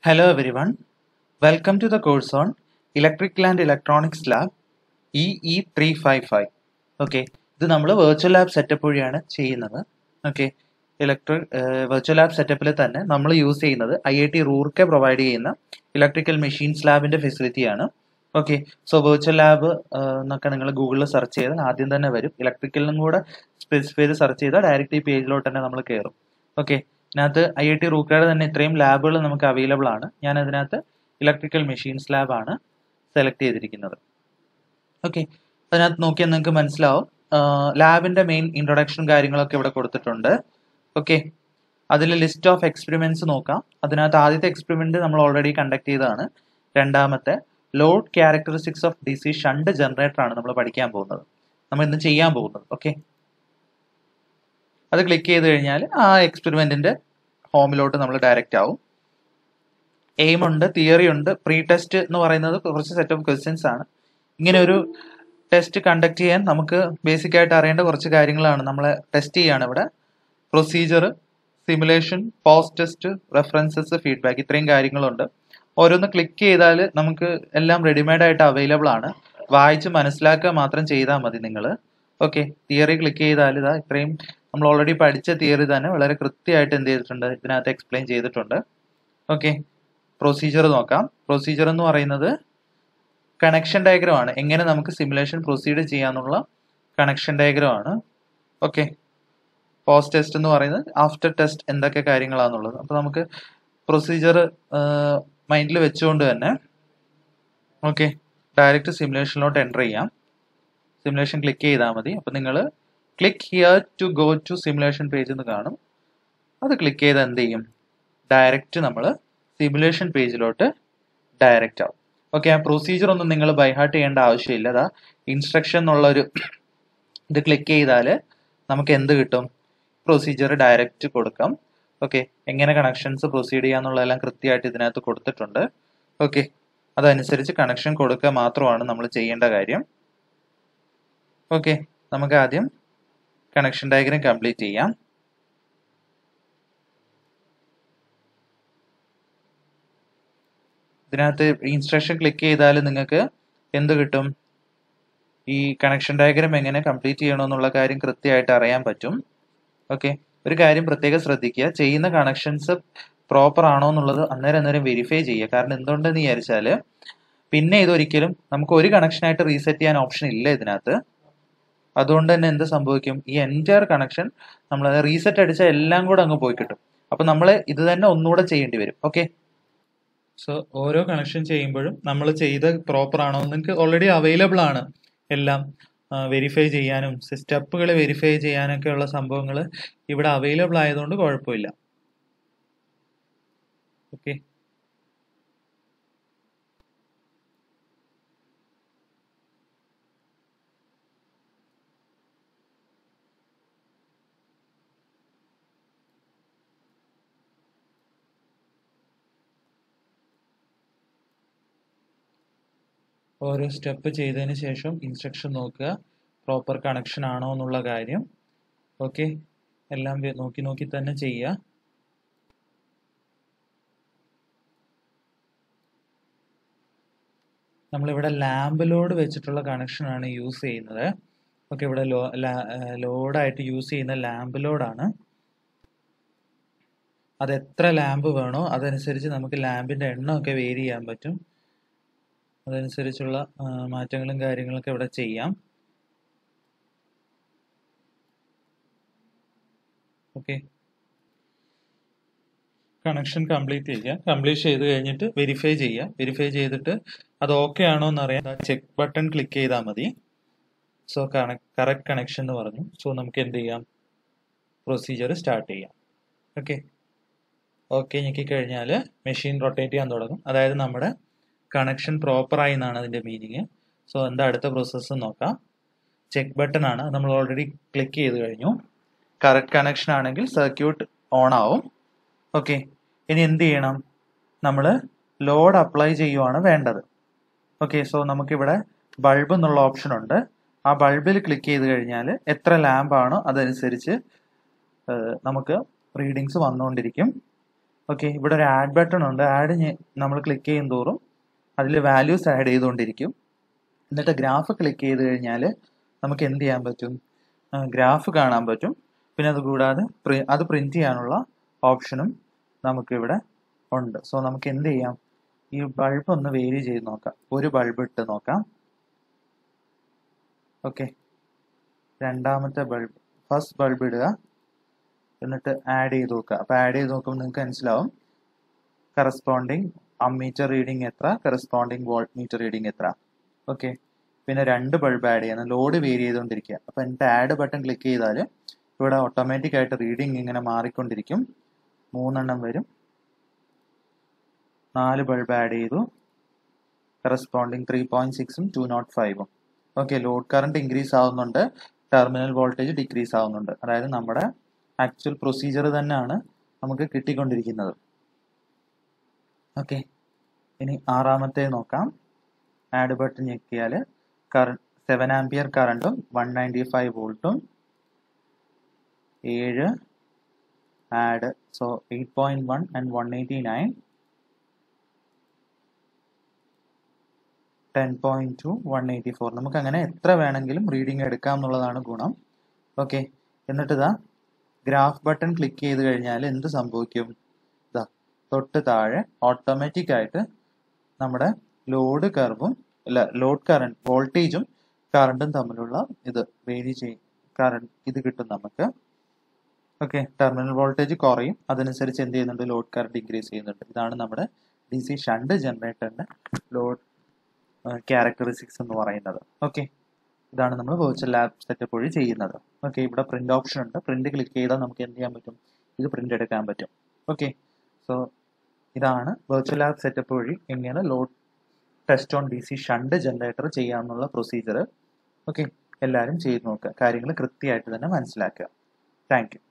Hello everyone. Welcome to the course on Electrical and Electronics Lab EE355. Okay ഇത് നമ്മൾ virtual lab setup വഴിയാണ് ചെയ്യുന്നത് okay electric virtual lab സെറ്റപ്പിൽ തന്നെ നമ്മൾ യൂസ് ചെയ്യുന്നത് I I T Roorkee provide ചെയ്യുന്ന ഇലക്ട്രിക്കൽ മെഷീൻസ് ലാബിന്റെ ഫെസിലിറ്റിയാണ് ഓക്കെ സോ വെർച്വൽ ലാബ് എന്നൊക്കെ നിങ്ങൾ ഗൂഗിളിൽ സെർച്ച് ചെയ്താൽ ആദ്യം തന്നെ വരും ഇലക്ട്രിക്കലിനും കൂടെ സ്പെസിഫൈ ചെയ്ത് സെർച്ച് ചെയ്താൽ ഡയറക്റ്റ് ഈ പേജിലോട്ട് തന്നെ നമ്മൾ കയറും ഓക്കെ ഇതിനകത്ത് ഐ ഐ ടി റൂക്കയുടെ തന്നെ ഇത്രയും ലാബുകൾ നമുക്ക് അവൈലബിൾ ആണ് ഞാൻ അതിനകത്ത് ഇലക്ട്രിക്കൽ മെഷീൻസ് ലാബാണ് സെലക്ട് ചെയ്തിരിക്കുന്നത് ഓക്കെ അതിനകത്ത് നോക്കിയാൽ നിങ്ങൾക്ക് മനസ്സിലാവും ലാബിന്റെ മെയിൻ ഇൻട്രൊഡക്ഷൻ കാര്യങ്ങളൊക്കെ ഇവിടെ കൊടുത്തിട്ടുണ്ട് ഓക്കെ അതിൽ ലിസ്റ്റ് ഓഫ് എക്സ്പെരിമെന്റ്സ് നോക്കാം അതിനകത്ത് ആദ്യത്തെ എക്സ്പെരിമെന്റ് നമ്മൾ ഓൾറെഡി കണ്ടക്ട് ചെയ്തതാണ് രണ്ടാമത്തെ load characteristics of D C shunt generator ആണ് നമ്മൾ പഠിക്കാൻ പോകുന്നത് നമ്മൾ ഇന്ന് ചെയ്യാൻ പോകുന്നത് ഓക്കെ അത് ക്ലിക്ക് ചെയ്ത് കഴിഞ്ഞാൽ ആ എക്സ്പെരിമെന്റിന്റെ ഹോമിലോട്ട് നമ്മൾ ഡയറക്റ്റ് ആവും എയിം ഉണ്ട് തിയറി ഉണ്ട് പ്രീ ടെസ്റ്റ് എന്ന് പറയുന്നത് കുറച്ച് സെറ്റ് ഓഫ് ക്വസ്റ്റ്യൻസ് ആണ് ഇങ്ങനെ ഒരു ടെസ്റ്റ് കണ്ടക്ട് ചെയ്യാൻ നമുക്ക് ബേസിക് ആയിട്ട് അറിയേണ്ട കുറച്ച് കാര്യങ്ങളാണ് നമ്മൾ ടെസ്റ്റ് ചെയ്യാണ് ഇവിടെ procedure simulation post test references feedback ഇത്രയും കാര്യങ്ങളുണ്ട് ഓരോന്ന് ക്ലിക്ക് ചെയ്താൽ നമുക്ക് എല്ലാം റെഡിമെയ്ഡ് ആയിട്ട് അവൈലബിൾ ആണ് വായിച്ച് മനസ്സിലാക്കുക മാത്രം ചെയ്താൽ മതി നിങ്ങൾ ഓക്കെ തിയറി ക്ലിക്ക് ചെയ്താൽ ഇതാ ഇത്രയും നമ്മൾ ഓൾറെഡി പഠിച്ച തിയറി തന്നെ വളരെ കൃത്യമായിട്ട് എന്ത് ചെയ്തിട്ടുണ്ട് ഇതിനകത്ത് എക്സ്പ്ലെയിൻ ചെയ്തിട്ടുണ്ട് ഓക്കെ പ്രൊസീജിയർ നോക്കാം പ്രൊസീജിയർ എന്ന് പറയുന്നത് കണക്ഷൻ ഡയഗ്രം ആണ് എങ്ങനെ നമുക്ക് സിമുലേഷൻ പ്രൊസീഡ് ചെയ്യാന്നുള്ള കണക്ഷൻ ഡയഗ്രം ആണ് ഓക്കെ പോസ്റ്റ് ടെസ്റ്റ് എന്ന് പറയുന്നത് ആഫ്റ്റർ ടെസ്റ്റ് എന്തൊക്കെ കാര്യങ്ങളാണെന്നുള്ളത് അപ്പോൾ നമുക്ക് പ്രൊസീജിയർ മൈൻഡിൽ വെച്ചുകൊണ്ട് തന്നെ ഓക്കെ ഡയറക്റ്റ് സിമുലേഷനിലോട്ട് എൻ്റർ ചെയ്യാം സിമുലേഷൻ ക്ലിക്ക് ചെയ്താൽ മതി അപ്പോൾ നിങ്ങൾ click here to go to simulation page എന്ന് കാണും അത് ക്ലിക്ക് ചെയ്ത് എന്ത് ചെയ്യും ഡയറക്റ്റ് നമ്മൾ സിമുലേഷൻ പേജിലോട്ട് ഡയറക്റ്റ് ആവും ഓക്കെ ആ പ്രൊസീജിയർ ഒന്നും നിങ്ങൾ ബൈഹാർട്ട് ചെയ്യേണ്ട ആവശ്യമില്ല അതാ ഇൻസ്ട്രക്ഷൻ എന്നുള്ള ഒരു ഇത് ക്ലിക്ക് ചെയ്താൽ നമുക്ക് എന്ത് കിട്ടും പ്രൊസീജിയർ ഡയറക്റ്റ് കൊടുക്കാം ഓക്കെ എങ്ങനെ കണക്ഷൻസ് പ്രൊസീഡ് ചെയ്യാന്നുള്ളതെല്ലാം കൃത്യമായിട്ട് ഇതിനകത്ത് കൊടുത്തിട്ടുണ്ട് ഓക്കെ അതനുസരിച്ച് കണക്ഷൻ കൊടുക്കുക മാത്രമാണ് നമ്മൾ ചെയ്യേണ്ട കാര്യം ഓക്കെ നമുക്ക് ആദ്യം കണക്ഷൻ ഡയഗ്രം കംപ്ലീറ്റ് ചെയ്യാം ഇതിനകത്ത് ഇൻസ്ട്രക്ഷൻ ക്ലിക്ക് ചെയ്താൽ നിങ്ങൾക്ക് എന്ത് കിട്ടും ഈ കണക്ഷൻ ഡയഗ്രം എങ്ങനെ കംപ്ലീറ്റ് ചെയ്യണമെന്നുള്ള കാര്യം കൃത്യമായിട്ട് അറിയാൻ പറ്റും ഓക്കെ ഒരു കാര്യം പ്രത്യേകം ശ്രദ്ധിക്കുക ചെയ്യുന്ന കണക്ഷൻസ് പ്രോപ്പർ ആണോ എന്നുള്ളത് അന്നേരം അന്നേരം വെരിഫൈ ചെയ്യുക കാരണം എന്തുകൊണ്ടെന്ന് വിചാരിച്ചാൽ പിന്നെ ഇതൊരിക്കലും നമുക്ക് ഒരു കണക്ഷനായിട്ട് റീസെറ്റ് ചെയ്യാൻ ഓപ്ഷൻ ഇല്ല ഇതിനകത്ത് അതുകൊണ്ട് തന്നെ എന്ത് സംഭവിക്കും ഈ എൻറ്റയർ കണക്ഷൻ നമ്മൾ റീസെറ്റ് അടിച്ചാൽ എല്ലാം കൂടെ അങ്ങ് പോയി കിട്ടും അപ്പൊ നമ്മൾ ഇത് തന്നെ ഒന്നുകൂടെ ചെയ്യേണ്ടി വരും ഓക്കെ സോ ഓരോ കണക്ഷൻ ചെയ്യുമ്പോഴും നമ്മൾ ചെയ്ത പ്രോപ്പർ ആണോ നിങ്ങൾക്ക് ഓൾറെഡി അവൈലബിൾ ആണ് എല്ലാം വെരിഫൈ ചെയ്യാനും സ്റ്റെപ്പുകൾ വെരിഫൈ ചെയ്യാനൊക്കെ ഉള്ള സംഭവങ്ങൾ ഇവിടെ അവൈലബിൾ ആയതുകൊണ്ട് കുഴപ്പമില്ല ഓക്കെ ഓരോ സ്റ്റെപ്പ് ചെയ്തതിന് ശേഷം ഇൻസ്ട്രക്ഷൻ നോക്കുക പ്രോപ്പർ കണക്ഷൻ ആണോ എന്നുള്ള കാര്യം ഓക്കെ എല്ലാം നോക്കി നോക്കി തന്നെ ചെയ്യുക നമ്മളിവിടെ ലാമ്പിലോട് വെച്ചിട്ടുള്ള കണക്ഷൻ ആണ് യൂസ് ചെയ്യുന്നത് ഓക്കെ ഇവിടെ ലോ ലോഡായിട്ട് യൂസ് ചെയ്യുന്ന ലാമ്പ് ലോഡാണ് അത് എത്ര ലാമ്പ് വേണോ അതനുസരിച്ച് നമുക്ക് ലാമ്പിന്റെ എണ്ണമൊക്കെ വേരി ചെയ്യാൻ പറ്റും അതനുസരിച്ചുള്ള മാറ്റങ്ങളും കാര്യങ്ങളൊക്കെ ഇവിടെ ചെയ്യാം ഓക്കെ കണക്ഷൻ കംപ്ലീറ്റ് ചെയ്യുക കംപ്ലീറ്റ് ചെയ്ത് കഴിഞ്ഞിട്ട് വെരിഫൈ ചെയ്യുക വെരിഫൈ ചെയ്തിട്ട് അത് ഓക്കെ ആണോ എന്ന് അറിയാൻ ചെക്ക് ബട്ടൺ ക്ലിക്ക് ചെയ്താൽ മതി സോ കറക്റ്റ് കണക്ഷൻ എന്ന് പറഞ്ഞു സോ നമുക്ക് എന്ത് ചെയ്യാം പ്രൊസീജിയർ സ്റ്റാർട്ട് ചെയ്യാം ഓക്കെ ഓക്കെ ഞെക്കി കഴിഞ്ഞാൽ മെഷീൻ റൊട്ടേറ്റ് ചെയ്യാൻ തുടങ്ങും അതായത് നമ്മുടെ കണക്ഷൻ പ്രോപ്പർ ആയി എന്നാണ് അതിന്റെ മീനിങ് സോ എന്താ അടുത്ത പ്രോസസ്സ് നോക്കാം ചെക്ക് ബട്ടൺ ആണ് നമ്മൾ ഓൾറെഡി ക്ലിക്ക് ചെയ്ത് കഴിഞ്ഞു കറക്റ്റ് കണക്ഷൻ ആണെങ്കിൽ സർക്യൂട്ട് ഓൺ ആവും ഓക്കെ ഇനി എന്ത് ചെയ്യണം നമ്മൾ ലോഡ് അപ്ലൈ ചെയ്യുവാണ് വേണ്ടത് ഓക്കെ സോ നമുക്കിവിടെ ബൾബ് എന്നുള്ള ഓപ്ഷൻ ഉണ്ട് ആ ബൾബിൽ ക്ലിക്ക് ചെയ്ത് കഴിഞ്ഞാൽ എത്ര ലാമ്പ് ആണോ അതനുസരിച്ച് നമുക്ക് റീഡിങ്സ് വന്നുകൊണ്ടിരിക്കും ഓക്കെ ഇവിടെ ഒരു ആഡ് ബട്ടൺ ഉണ്ട് ആഡ് നമ്മൾ ക്ലിക്ക് ചെയ്യും തോറും അതിൽ വാല്യൂസ് ആഡ് ചെയ്തുകൊണ്ടിരിക്കും എന്നിട്ട് ഗ്രാഫ് ക്ലിക്ക് ചെയ്ത് കഴിഞ്ഞാൽ നമുക്ക് എന്ത് ചെയ്യാൻ പറ്റും ഗ്രാഫ് കാണാൻ പറ്റും പിന്നെ അത് കൂടാതെ അത് പ്രിന്റ് ചെയ്യാനുള്ള ഓപ്ഷനും നമുക്ക് ഇവിടെ ഉണ്ട് സോ നമുക്ക് എന്ത് ചെയ്യാം ഈ ബൾബ് ഒന്ന് വേരി ചെയ്ത് നോക്കാം ഒരു ബൾബ് ഇട്ട് നോക്കാം ഓക്കെ രണ്ടാമത്തെ ബൾബ് ഫസ്റ്റ് ബൾബ് ഇടുക എന്നിട്ട് ആഡ് ചെയ്ത് നോക്കുക അപ്പോൾ ആഡ് ചെയ്ത് നോക്കുമ്പോൾ നിങ്ങൾക്ക് മനസ്സിലാവും കറസ്പോണ്ടിങ് അമ്മീറ്റർ റീഡിംഗ് എത്ര കറസ്പോണ്ടിങ് വോൾട്ട് മീറ്റർ റീഡിംഗ് എത്ര ഓക്കെ പിന്നെ രണ്ട് ബൾബ് ആഡ് ചെയ്യണം ലോഡ് വേരി ചെയ്തുകൊണ്ടിരിക്കുക അപ്പോൾ എന്നിട്ട് ആഡ് ബട്ടൺ ക്ലിക്ക് ചെയ്താൽ ഇവിടെ ഓട്ടോമാറ്റിക് ആയിട്ട് റീഡിംഗ് ഇങ്ങനെ മാറിക്കൊണ്ടിരിക്കും മൂന്നെണ്ണം വരും നാല് ബൾബ് ആഡ് ചെയ്തു കറസ്പോണ്ടിങ് ത്രീ പോയിന്റ് സിക്സും ടു നോട്ട് ഫൈവും ഓക്കെ ലോഡ് കറണ്ട് ഇൻക്രീസ് ആവുന്നുണ്ട് ടെർമിനൽ വോൾട്ടേജ് ഡിക്രീസ് ആവുന്നുണ്ട് അതായത് നമ്മുടെ ആക്ച്വൽ പ്രൊസീജിയർ തന്നെയാണ് നമുക്ക് കിട്ടിക്കൊണ്ടിരിക്കുന്നത് ഓക്കെ ഇനി ആറാമത്തെ നോക്കാം ആഡ് ബട്ടൺ ഞെക്കിയാൽ കറണ്ട് സെവൻ ആംപിയർ കറണ്ടും വൺ നയൻറ്റി ഫൈവ് വോൾട്ടും ഏഴ് add so eight point one and one eighty nine ten point two one eighty four നമുക്ക് അങ്ങനെ എത്ര വേണമെങ്കിലും റീഡിംഗ് എടുക്കാം എന്നുള്ളതാണ് ഗുണം ഓക്കെ എന്നിട്ട് ഇതാ ഗ്രാഫ് ബട്ടൺ ക്ലിക്ക് ചെയ്ത് കഴിഞ്ഞാൽ എന്ത് സംഭവിക്കും ഇതാ തൊട്ട് താഴെ ഓട്ടോമാറ്റിക് ആയിട്ട് നമ്മുടെ ലോഡ് കർവും അല്ല ലോഡ് കറണ്ട് വോൾട്ടേജും കറണ്ടും തമ്മിലുള്ള ഇത് വേരി ചെയ്യും കറണ്ട് ഇത് കിട്ടും നമുക്ക് ഓക്കെ ടെർമിനൽ വോൾട്ടേജ് കുറയും അതനുസരിച്ച് എന്ത് ചെയ്യുന്നുണ്ട് ലോഡ് കറണ്ട് ഇൻക്രീസ് ചെയ്യുന്നുണ്ട് ഇതാണ് നമ്മുടെ ഡി സി ഷണ്ട് ജനറേറ്ററിന്റെ ലോഡ് ക്യാരക്ടറിസ്റ്റിക്സ് എന്ന് പറയുന്നത് ഓക്കെ ഇതാണ് നമ്മൾ വെർച്വൽ ലാബ് സെറ്റപ്പ് വഴി ചെയ്യുന്നത് ഓക്കെ ഇവിടെ പ്രിന്റ് ഓപ്ഷൻ ഉണ്ട് പ്രിന്റ് ക്ലിക്ക് ചെയ്താൽ നമുക്ക് എന്ത് ചെയ്യാൻ പറ്റും ഇത് പ്രിന്റ് എടുക്കാൻ പറ്റും ഓക്കെ സോ ഇതാണ് വെർച്വൽ ലാബ് സെറ്റപ്പ് വഴി എങ്ങനെ load test on D C shunt generator ചെയ്യാമെന്നുള്ള പ്രൊസീജിയർ ഓക്കെ എല്ലാവരും ചെയ്ത് നോക്കുക കാര്യങ്ങൾ കൃത്യമായിട്ട് തന്നെ മനസ്സിലാക്കുക താങ്ക് യു